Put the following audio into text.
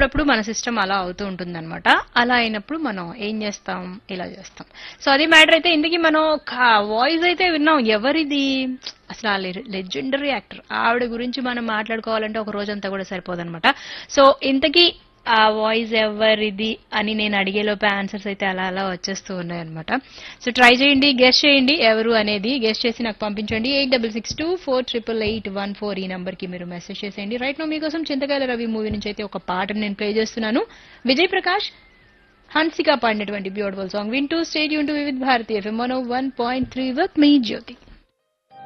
అప్పుడప్పుడు మన సిస్టమ్ అలా అవుతూ ఉంటుంది అనమాట అలా అయినప్పుడు మనం ఏం చేస్తాం ఇలా చేస్తాం సో అది మ్యాటర్ అయితే ఇందుకు మనం వాయిస్ అయితే విన్నాం ఎవరిది అసలు ఆ లెజెండరీ యాక్టర్ ఆవిడ గురించి మనం మాట్లాడుకోవాలంటే ఒక రోజంతా కూడా సరిపోదన్నమాట సో ఇంతకీ ఆ వాయిస్ ఎవరిది అని నేను అడిగేలోపే ఆన్సర్స్ అయితే అలా అలా వచ్చేస్తూ ఉన్నాయన్నమాట సో ట్రై చేయండి గెస్ట్ చేయండి ఎవరు అనేది గెస్ట్ చేసి నాకు పంపించండి eight double six two four triple eight one four ఈ నంబర్ కి మీరు మెసేజ్ చేసేయండి రైట్ నో మీకోసం చింతకాయల రవి మూవీ నుంచి అయితే ఒక పాటను నేను ప్లే చేస్తున్నాను విజయ్ ప్రకాష్ హన్సిక పాడినటువంటి బ్యూటిఫుల్ సాంగ్ వింటూ stay tuned to Vividh Bharati FM one point three with me Jyothi